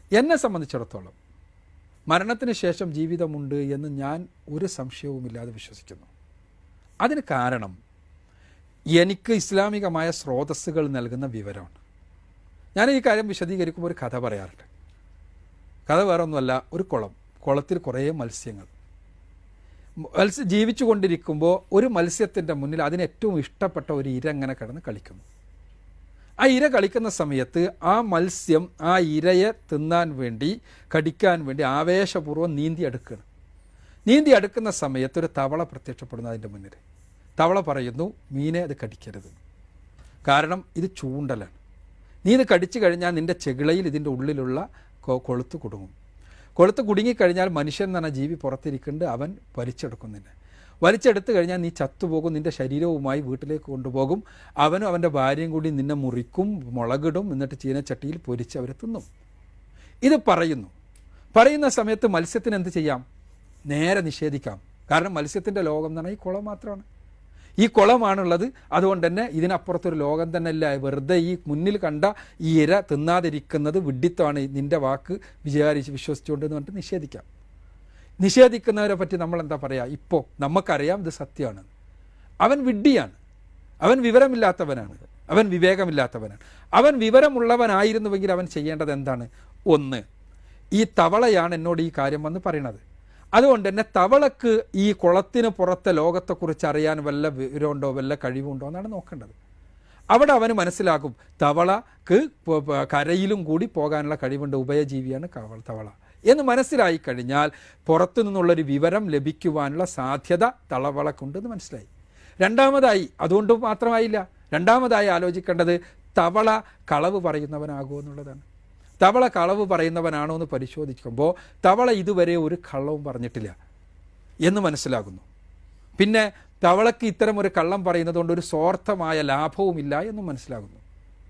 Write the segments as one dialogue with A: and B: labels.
A: എന്നെ സംബന്ധിച്ചിടത്തോളം മരണത്തിന് ശേഷം ജീവിതമുണ്ട് എന്ന് ഞാൻ ഒരു സംശയവുമില്ലാതെ വിശ്വസിക്കുന്നു അതിന് കാരണം എനിക്ക് ഇസ്ലാമികമായ സ്രോതസ്സുകൾ നൽകുന്ന വിവരമാണ് ഞാൻ ഈ കാര്യം വിശദീകരിക്കുമ്പോൾ ഒരു കഥ പറയാറുണ്ട് കഥ വേറെ ഒന്നുമല്ല ഒരു കുളം കുളത്തിൽ കുറേ മത്സ്യങ്ങൾ മത്സ്യം ജീവിച്ചു കൊണ്ടിരിക്കുമ്പോൾ ഒരു മത്സ്യത്തിൻ്റെ മുന്നിൽ അതിന് ഏറ്റവും ഇഷ്ടപ്പെട്ട ഒരു ഇര ഇങ്ങനെ കിടന്ന് കളിക്കുന്നു ആ ഇര കളിക്കുന്ന സമയത്ത് ആ മത്സ്യം ആ ഇരയെ തിന്നാൻ വേണ്ടി കടിക്കാൻ വേണ്ടി ആവേശപൂർവ്വം നീന്തി അടുക്കുകയാണ് നീന്തി അടുക്കുന്ന സമയത്ത് ഒരു തവള പ്രത്യക്ഷപ്പെടുന്നു അതിൻ്റെ മുന്നിൽ തവള പറയുന്നു മീനെ അത് കടിക്കരുത് കാരണം ഇത് ചൂണ്ടലാണ് നീ ഇത് കടിച്ചു കഴിഞ്ഞാൽ നിൻ്റെ ചെകിളയിൽ ഇതിൻ്റെ ഉള്ളിലുള്ള കൊ- കൊളുത്ത് കുടുങ്ങും കൊളുത്ത് കുടുങ്ങിക്കഴിഞ്ഞാൽ മനുഷ്യൻ എന്ന് പറഞ്ഞ ജീവി പുറത്തിരിക്കുന്നുണ്ട് അവൻ വലിച്ചെടുക്കും നിന്നെ വലിച്ചെടുത്ത് കഴിഞ്ഞാൽ നീ ചത്തുപോകും നിൻ്റെ ശരീരവുമായി വീട്ടിലേക്ക് കൊണ്ടുപോകും അവനും അവൻ്റെ ഭാര്യയും കൂടി നിന്നെ മുറിക്കും മുളകിടും എന്നിട്ട് ചീനച്ചട്ടിയിൽ പൊരിച്ച് അവരെ തിന്നും ഇത് പറയുന്നു പറയുന്ന സമയത്ത് മത്സ്യത്തിന് എന്ത് ചെയ്യാം നേരെ നിഷേധിക്കാം കാരണം മത്സ്യത്തിൻ്റെ ലോകം എന്ന് പറഞ്ഞാൽ ഈ കുളം മാത്രമാണ് ഈ കുളമാണുള്ളത് അതുകൊണ്ട് തന്നെ ഇതിനപ്പുറത്തൊരു ലോകം തന്നെ ഇല്ല വെറുതെ ഈ മുന്നിൽ കണ്ട ഈ ഇര തിന്നാതിരിക്കുന്നത് വിഡ്ഢിത്തമാണ് നിന്റെ വാക്ക് വിചാരിച്ച് വിശ്വസിച്ചുകൊണ്ട് എന്ന് പറഞ്ഞിട്ട് നിഷേധിക്കാം നിഷേധിക്കുന്നവരെ പറ്റി നമ്മൾ എന്താ പറയുക ഇപ്പോൾ നമുക്കറിയാം ഇത് സത്യമാണ് അവൻ വിഡ്ഢിയാണ് അവൻ വിവരമില്ലാത്തവനാണ് അവൻ വിവേകമില്ലാത്തവനാണ് അവൻ വിവരമുള്ളവനായിരുന്നുവെങ്കിൽ അവൻ ചെയ്യേണ്ടത് എന്താണ് ഒന്ന് ഈ തവളയാണ് എന്നോട് ഈ കാര്യം വന്ന് പറയണത് അതുകൊണ്ട് തന്നെ തവളക്ക് ഈ കുളത്തിന് പുറത്തെ ലോകത്തെക്കുറിച്ച് അറിയാൻ വല്ല വിവരമുണ്ടോ വല്ല കഴിവുണ്ടോ എന്നാണ് നോക്കേണ്ടത് അവിടെ അവന് മനസ്സിലാകും തവളക്ക് പ- പ- കരയിലും കൂടി പോകാനുള്ള കഴിവുണ്ട് ഉഭയജീവിയാണ് കവൾ തവള എന്ന് മനസ്സിലായി കഴിഞ്ഞാൽ പുറത്തു നിന്നുള്ളൊരു വിവരം ലഭിക്കുവാനുള്ള സാധ്യത തളവളക്കുണ്ടെന്ന് മനസ്സിലായി രണ്ടാമതായി അതുകൊണ്ട് മാത്രമായില്ല രണ്ടാമതായി ആലോചിക്കേണ്ടത് തവള കളവ് പറയുന്നവനാകുമോ എന്നുള്ളതാണ് തവള കളവ് പറയുന്നവനാണോ എന്ന് പരിശോധിക്കുമ്പോൾ തവള ഇതുവരെ ഒരു കള്ളവും പറഞ്ഞിട്ടില്ല എന്ന് മനസ്സിലാകുന്നു പിന്നെ തവളക്ക് ഇത്തരം ഒരു കള്ളം പറയുന്നത് കൊണ്ട് ഒരു സ്വാർത്ഥമായ ലാഭവുമില്ല എന്നും മനസ്സിലാകുന്നു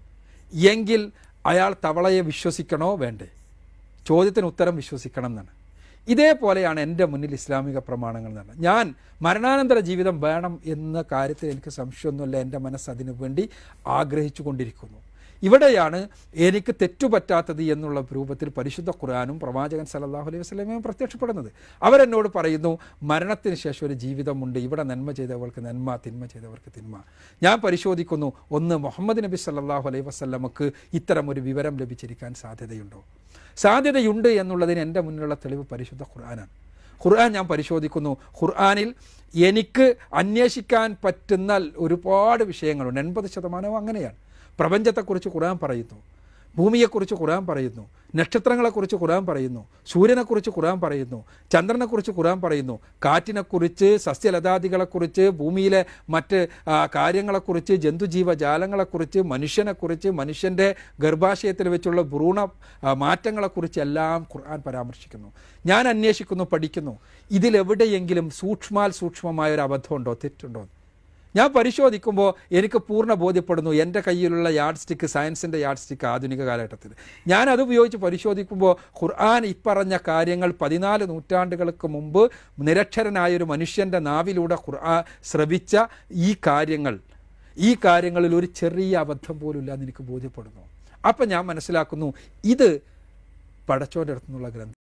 A: എങ്കിൽ അയാൾ തവളയെ വിശ്വസിക്കണോ വേണ്ടേ ചോദ്യത്തിന് ഉത്തരം വിശ്വസിക്കണം എന്നാണ് ഇതേപോലെയാണ് എൻ്റെ മുന്നിൽ ഇസ്ലാമിക പ്രമാണങ്ങൾ എന്ന് പറഞ്ഞാൽ ഞാൻ മരണാനന്തര ജീവിതം വേണം എന്ന കാര്യത്തിൽ എനിക്ക് സംശയമൊന്നുമില്ല എൻ്റെ മനസ്സ് അതിനു വേണ്ടി ആഗ്രഹിച്ചു കൊണ്ടിരിക്കുന്നു ഇവിടെയാണ് എനിക്ക് തെറ്റുപറ്റാത്തത് എന്നുള്ള രൂപത്തിൽ പരിശുദ്ധ ഖുർആാനും പ്രവാചകൻ സല്ലല്ലാഹു അലൈഹി വസല്ലമയും പ്രത്യക്ഷപ്പെടുന്നത് അവരെന്നോട് പറയുന്നു മരണത്തിന് ശേഷം ഒരു ജീവിതമുണ്ട് ഇവിടെ നന്മ ചെയ്തവർക്ക് നന്മ തിന്മ ചെയ്തവർക്ക് തിന്മ ഞാൻ പരിശോധിക്കുന്നു ഒന്ന് മുഹമ്മദ് നബി സല്ലല്ലാഹു അലൈഹി വസല്ലമക്ക് ഇത്തരം ഒരു വിവരം ലഭിച്ചിരിക്കാൻ സാധ്യതയുണ്ടോ സാധ്യതയുണ്ട് എന്നുള്ളതിന് എൻ്റെ മുന്നിലുള്ള തെളിവ് പരിശുദ്ധ ഖുർആനാണ് ഖുർആൻ ഞാൻ പരിശോധിക്കുന്നു ഖുർആനിൽ എനിക്ക് അന്വേഷിക്കാൻ പറ്റുന്ന ഒരുപാട് വിഷയങ്ങളുണ്ട് എൺപത് ശതമാനവും അങ്ങനെയാണ് പ്രപഞ്ചത്തെക്കുറിച്ച് ഖുർആൻ പറയുന്നു ഭൂമിയെക്കുറിച്ച് ഖുർആൻ പറയുന്നു നക്ഷത്രങ്ങളെക്കുറിച്ച് ഖുർആൻ പറയുന്നു സൂര്യനെക്കുറിച്ച് ഖുർആൻ പറയുന്നു ചന്ദ്രനെക്കുറിച്ച് ഖുർആൻ പറയുന്നു കാറ്റിനെക്കുറിച്ച് സസ്യലതാദികളെക്കുറിച്ച് ഭൂമിയിലെ മറ്റ് ആ, കാര്യങ്ങളെക്കുറിച്ച് ജന്തുജീവജാലങ്ങളെക്കുറിച്ച് മനുഷ്യനെക്കുറിച്ച് മനുഷ്യൻ്റെ ഗർഭാശയത്തിൽ വെച്ചുള്ള ഭ്രൂണ ആ, മാറ്റങ്ങളെക്കുറിച്ച് എല്ലാം ഖുർആൻ പരാമർശിക്കുന്നു ഞാൻ അന്വേഷിക്കുന്നു പഠിക്കുന്നു ഇതിലെവിടെയെങ്കിലും സൂക്ഷ്മാൽ സൂക്ഷ്മമായ ഒരു അബദ്ധമുണ്ടോ തെറ്റുണ്ടോ ഞാൻ പരിശോധിക്കുമ്പോൾ എനിക്ക് പൂർണ്ണ ബോധ്യപ്പെടുന്നു എൻ്റെ കയ്യിലുള്ള യാഡ് സ്റ്റിക്ക് സയൻസിൻ്റെ യാഡ് സ്റ്റിക്ക് ആധുനിക കാലഘട്ടത്തിൽ ഞാൻ അത് ഉപയോഗിച്ച് പരിശോധിക്കുമ്പോൾ ഖുർആൻ ഇപ്പറഞ്ഞ കാര്യങ്ങൾ പതിനാല് നൂറ്റാണ്ടുകൾക്ക് മുമ്പ് നിരക്ഷരനായ ഒരു മനുഷ്യൻ്റെ നാവിലൂടെ ഖുർആൻ ശ്രവിച്ച ഈ കാര്യങ്ങൾ ഈ കാര്യങ്ങളിൽ ഒരു ചെറിയ അബദ്ധം പോലും ഇല്ലാന്ന് എനിക്ക് ബോധ്യപ്പെടുന്നു അപ്പം ഞാൻ മനസ്സിലാക്കുന്നു ഇത് പടച്ചോൻ്റെ അടുത്തുനിന്നുള്ള ഗ്രന്ഥം